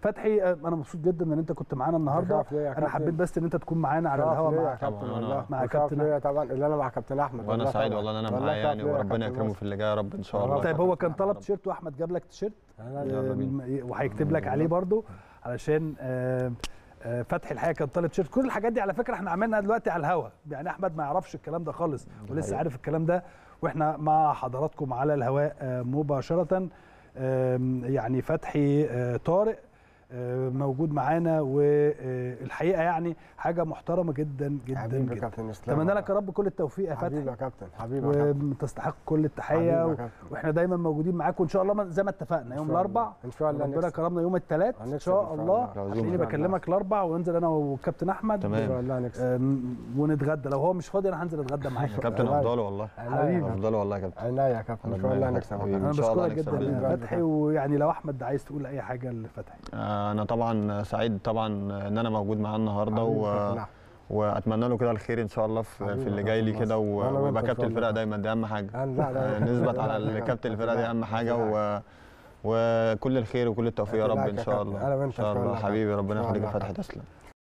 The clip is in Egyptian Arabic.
فتحي آه، انا مبسوط جدا ان انت كنت معانا النهارده شرف ليا يا انا كابتن. حبيت بس ان انت تكون معانا على شرف الهواء ليا يا مع كابتن طبعاً، والله مع وشرف كابتن ليا طبعا اللي انا مع كابتن احمد وانا والله سعيد طبعاً. والله ان انا والله معاه شرف يعني ليا يا وربنا كابتن يكرمه مصر. في اللي جاي يا رب ان شاء والله الله طيب هو كان يا طلب رب. تيشيرت واحمد جاب لك تيشيرت أنا يلا بينا. آه، وهيكتب لك عليه برضو علشان آه، آه، فتحي الحقيقه كان طالب تيشيرت كل الحاجات دي على فكره احنا عملنا دلوقتي على الهوا يعني احمد ما يعرفش الكلام ده خالص ولسه حقيقي. عارف الكلام ده واحنا مع حضراتكم على الهواء آه، مباشره آم، يعني فتحي آه، طارق آه، موجود معانا والحقيقه يعني حاجه محترمه جدا جدا حبيبي يا جدا كابتن اسلام اتمنى لك يا رب كل التوفيق يا حبيبي فتحي يا كابتن حبيبي يا كابتن وتستحق كل حبيبي التحيه يا و... كابتن. واحنا دايما موجودين معاك وان شاء الله ما- زي ما اتفقنا إن يوم شاء الاربع الله. ان شاء الله ربنا نكسب. كرمنا يوم الثلاث ان هنكسب شاء إن شاء الله الله. هتلاقيني إن شاء الله. بكلمك الاربع وننزل انا والكابتن احمد تمام. ان شاء الله نكسب آم، ونتغدى لو هو مش فاضي انا هنزل اتغدى معاك كابتن والله. افضل والله حبيبي. افضل والله يا كابتن عينيا يا كابتن ان شاء الله نكسب حبيبي. انا إن شاء الله بشكرك هنكسب جدا بإذن الله. يا فتحي ويعني لو احمد عايز تقول اي حاجه لفتحي آه، انا طبعا سعيد طبعا ان انا موجود معاه النهارده حبيبي و... يا كابتن أحمد. واتمنى له كده الخير ان شاء الله في, حبيبي في اللي يا جاي لي كابتن كده مصر. و- وأنا وأنت ويبقى إن كابتن شاء الفرقه الله. دايما دي اهم حاجه أنا- لا لا آه، نثبت على لا، لا، كابتن الفرقه دي اهم حاجه لا. و... وكل الخير وكل التوفيق يا رب لا، ان يا شاء كابتن. الله أنا ان وأنت شاء إن شاء الله الله. حبيبي إن ربنا شاء يخليك يا الله. فتحي تسلم